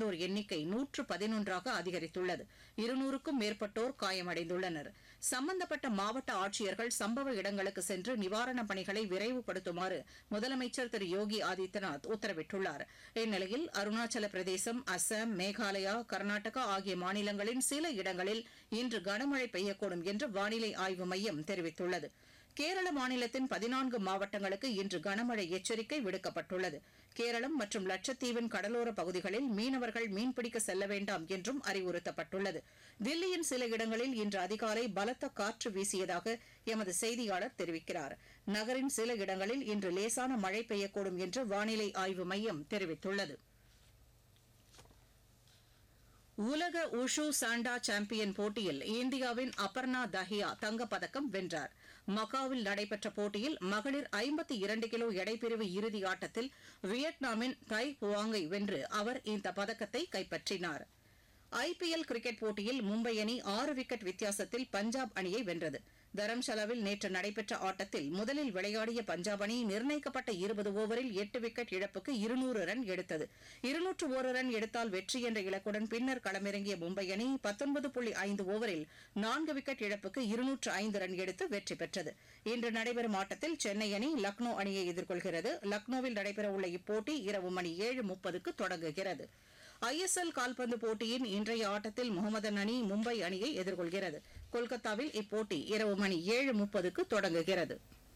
உயிரிழந்தோர் எண்ணிக்கை நூற்று பதினொன்றாக அதிகரித்துள்ளது இருநூறுக்கும் மேற்பட்டோர் காயமடைந்துள்ளனர் சம்பந்தப்பட்ட மாவட்ட ஆட்சியர்கள் சம்பவ இடங்களுக்கு சென்று நிவாரணப் பணிகளை விரைவுபடுத்துமாறு முதலமைச்சர் திரு யோகி ஆதித்யநாத் உத்தரவிட்டுள்ளார் இந்நிலையில் அருணாச்சல பிரதேசம் அஸ்ஸாம் மேகாலயா கர்நாடகா ஆகிய மாநிலங்களின் சில இடங்களில் இன்று கனமழை பெய்யக்கூடும் என்று வானிலை ஆய்வு மையம் தெரிவித்துள்ளது கேரள மாநிலத்தின் பதினான்கு மாவட்டங்களுக்கு இன்று கனமழை எச்சரிக்கை விடுக்கப்பட்டுள்ளது கேரளம் மற்றும் லட்சத்தீவின் கடலோர பகுதிகளில் மீனவர்கள் மீன்பிடிக்க செல்ல வேண்டாம் என்றும் அறிவுறுத்தப்பட்டுள்ளது தில்லியின் சில இடங்களில் இன்று அதிகாலை பலத்த காற்று வீசியதாக எமது செய்தியாளர் தெரிவிக்கிறார் நகரின் சில இடங்களில் இன்று லேசான மழை பெய்யக்கூடும் என்று வானிலை ஆய்வு மையம் தெரிவித்துள்ளது உலக உஷு சாண்டா சாம்பியன் போட்டியில் இந்தியாவின் அபர்ணா தஹியா தங்கப்பதக்கம் வென்றார் மகாவில் நடைபெற்ற போட்டியில் மகளிர் ஐம்பத்தி இரண்டு கிலோ எடைப்பிரிவு இறுதி ஆட்டத்தில் வியட்நாமின் தை புவாங்கை வென்று அவர் இந்த பதக்கத்தை கைப்பற்றினார் ஐபிஎல் கிரிக்கெட் போட்டியில் மும்பை அணி ஆறு விக்கெட் வித்தியாசத்தில் பஞ்சாப் அணியை வென்றது தரம்ஷாலாவில் நேற்று நடைபெற்ற ஆட்டத்தில் முதலில் விளையாடிய பஞ்சாப் அணி நிர்ணயிக்கப்பட்ட இருபது ஓவரில் எட்டு விக்கெட் இழப்புக்கு இருநூறு ரன் எடுத்தது இருநூற்று ஒரு ரன் எடுத்தால் வெற்றி என்ற இலக்குடன் பின்னர் களமிறங்கிய மும்பை அணி பத்தொன்பது புள்ளி ஐந்து ஓவரில் நான்கு விக்கெட் இழப்புக்கு இருநூற்று ஐந்து ரன் எடுத்து வெற்றி பெற்றது இன்று நடைபெறும் ஆட்டத்தில் சென்னை அணி லக்னோ அணியை எதிர்கொள்கிறது லக்னோவில் நடைபெறவுள்ள இப்போட்டி இரவு மணி ஏழு முப்பதுக்கு தொடங்குகிறது ஐஎஸ்எல் கால்பந்து போட்டியின் இன்றைய ஆட்டத்தில் முகமதன் அணி மும்பை அணியை எதிர்கொள்கிறது கொல்கத்தாவில் இப்போட்டி இரவு மணி ஏழு முப்பதுக்கு தொடங்குகிறது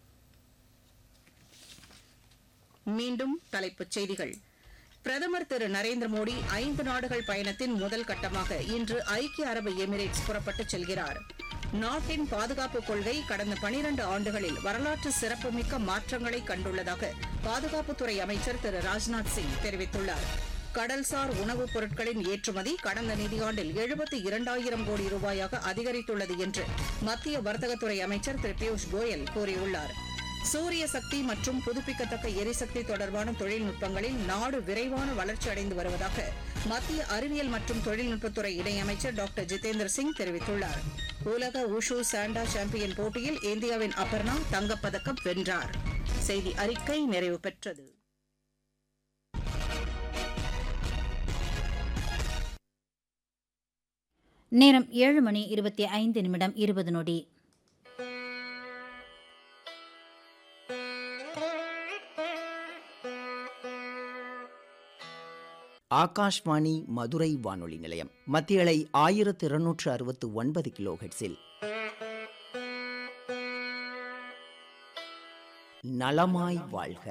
மீண்டும் தலைப்புச் செய்திகள் பிரதமர் திரு நரேந்திர மோடி ஐந்து நாடுகள் பயணத்தின் முதல் கட்டமாக இன்று ஐக்கிய அரபு எமிரேட்ஸ் புறப்பட்டுச் செல்கிறார் நாட்டின் பாதுகாப்பு கொள்கை கடந்த பனிரண்டு ஆண்டுகளில் வரலாற்று சிறப்புமிக்க மாற்றங்களை கண்டுள்ளதாக பாதுகாப்புத்துறை அமைச்சர் திரு ராஜ்நாத் சிங் தெரிவித்துள்ளார் கடல்சார் உணவுப் பொருட்களின் ஏற்றுமதி கடந்த நிதியாண்டில் எழுபத்தி இரண்டாயிரம் கோடி ரூபாயாக அதிகரித்துள்ளது என்று மத்திய வர்த்தகத்துறை அமைச்சர் திரு பியூஷ் கோயல் கூறியுள்ளார் சூரிய சக்தி மற்றும் புதுப்பிக்கத்தக்க எரிசக்தி தொடர்பான தொழில்நுட்பங்களில் நாடு விரைவான வளர்ச்சி அடைந்து வருவதாக மத்திய அறிவியல் மற்றும் தொழில்நுட்பத்துறை இணையமைச்சர் டாக்டர் ஜிதேந்திர சிங் தெரிவித்துள்ளார் உலக உஷு சாண்டா சாம்பியன் போட்டியில் இந்தியாவின் அபர்ணா தங்கப்பதக்கம் வென்றார் செய்தி அறிக்கை நிறைவு பெற்றது நேரம் ஏழு மணி இருபத்தி ஐந்து நிமிடம் இருபது நொடி ஆகாஷ்வாணி மதுரை வானொலி நிலையம் மத்தியலை ஆயிரத்து இருநூற்று அறுபத்து ஒன்பது கிலோ ஹெட்ஸில் நலமாய் வாழ்க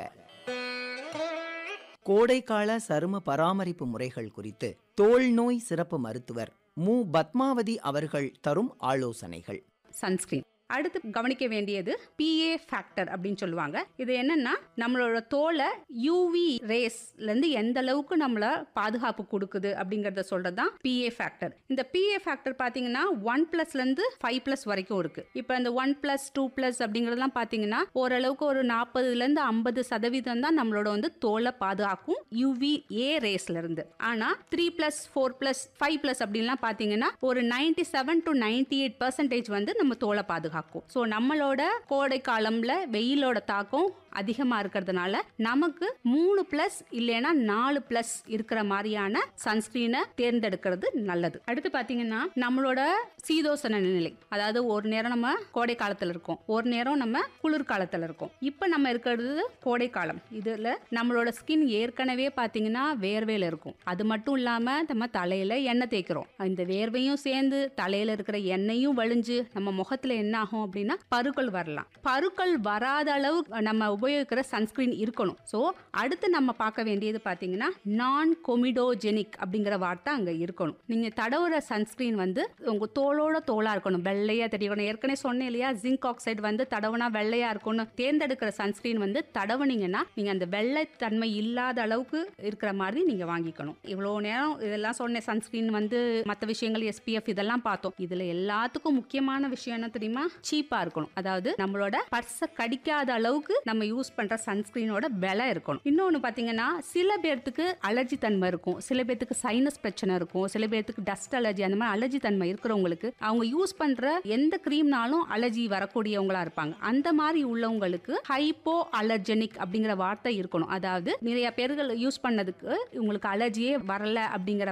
கோடைக்கால சரும பராமரிப்பு முறைகள் குறித்து தோல் நோய் சிறப்பு மருத்துவர் மு பத்மாவதி அவர்கள் தரும் ஆலோசனைகள் சன்ஸ்கிரீன் அடுத்து கவனிக்க வேண்டியது பிஏ ஃபேக்டர் அப்படின்னு சொல்லுவாங்க இது என்னன்னா நம்மளோட தோலை யூவி ரேஸ்லேருந்து எந்த அளவுக்கு நம்மள பாதுகாப்பு கொடுக்குது அப்படிங்கிறத சொல்றது தான் பிஏ ஃபேக்டர் இந்த பிஏ ஃபேக்டர் பார்த்தீங்கன்னா ஒன் ப்ளஸ்லேருந்து ஃபைவ் ப்ளஸ் வரைக்கும் இருக்கு இப்போ இந்த ஒன் ப்ளஸ் டூ ப்ளஸ் அப்படிங்கிறதுலாம் பார்த்தீங்கன்னா ஓரளவுக்கு ஒரு நாற்பதுலேருந்து ஐம்பது சதவீதம் தான் நம்மளோட வந்து தோலை பாதுகாக்கும் யூவி ஏ ரேஸ்ல இருந்து ஆனால் three plus four plus five plus அப்படின்லாம் பார்த்தீங்கன்னா ஒரு ninety seven to ninety eight percentage வந்து நம்ம தோலை பாதுகாக்கும் ஸோ நம்மளோட கோடை காலம்ல வெயிலோட தாக்கம் அதிகமாக இருக்கிறதுனால நமக்கு மூணு ப்ளஸ் இல்லைன்னா நாலு ப்ளஸ் இருக்கிற மாதிரியான சன்ஸ்கிரீனை தேர்ந்தெடுக்கிறது நல்லது அடுத்து பார்த்தீங்கன்னா நம்மளோட சீதோசன நிலை அதாவது ஒரு நேரம் நம்ம கோடை காலத்தில் இருக்கோம் ஒரு நேரம் நம்ம குளிர் காலத்தில் இருக்கோம் இப்போ நம்ம இருக்கிறது கோடை காலம் இதில் நம்மளோட ஸ்கின் ஏற்கனவே பார்த்தீங்கன்னா வேர்வையில் இருக்கும் அது மட்டும் இல்லாமல் நம்ம தலையில் எண்ணெய் தேய்க்கிறோம் இந்த வேர்வையும் சேர்ந்து தலையில் இருக்கிற எண்ணெயும் வழிஞ்சு நம்ம முகத்தில் என்ன ஆகும் அப்படின்னா பருக்கள் வரலாம் பருக்கள் வராத அளவு நம்ம உபயோகிக்கிற சன்ஸ்கிரீன் இருக்கணும் ஸோ அடுத்து நம்ம பார்க்க வேண்டியது பார்த்தீங்கன்னா நான் கொமிடோஜெனிக் அப்படிங்கிற வார்த்தை அங்கே இருக்கணும் நீங்கள் தடவுற சன்ஸ்கிரீன் வந்து உங்கள் தோலோட தோலாக இருக்கணும் வெள்ளையாக தெரியணும் ஏற்கனவே சொன்னேன் இல்லையா ஜிங்க் ஆக்சைடு வந்து தடவுனா வெள்ளையாக இருக்கணும் தேர்ந்தெடுக்கிற சன்ஸ்கிரீன் வந்து தடவுனீங்கன்னா நீங்கள் அந்த வெள்ளைத்தன்மை இல்லாத அளவுக்கு இருக்கிற மாதிரி நீங்கள் வாங்கிக்கணும் இவ்வளோ நேரம் இதெல்லாம் சொன்னேன் சன்ஸ்கிரீன் வந்து மற்ற விஷயங்கள் எஸ்பிஎஃப் இதெல்லாம் பார்த்தோம் இதில் எல்லாத்துக்கும் முக்கியமான விஷயம் என்ன தெரியுமா சீப்பாக இருக்கணும் அதாவது நம்மளோட பர்ஸை கடிக்காத அளவுக்கு நம்ம யூஸ் பண்ற சன்ஸ்கிரீனோட விலை இருக்கணும் இன்னொன்று பார்த்தீங்கன்னா சில பேர்த்துக்கு அலர்ஜி தன்மை இருக்கும் சில பேர்த்துக்கு சைனஸ் பிரச்சனை இருக்கும் சில பேர்த்துக்கு டஸ்ட் அலர்ஜி அந்த மாதிரி அலர்ஜி தன்மை இருக்கிறவங்களுக்கு அவங்க யூஸ் பண்ற எந்த க்ரீம்னாலும் அலர்ஜி வரக்கூடியவங்களா இருப்பாங்க அந்த மாதிரி உள்ளவங்களுக்கு ஹைப்போ அலர்ஜெனிக் அப்படிங்கிற வார்த்தை இருக்கணும் அதாவது நிறைய பேர்கள் யூஸ் பண்ணதுக்கு உங்களுக்கு அலர்ஜியே வரல அப்படிங்கிற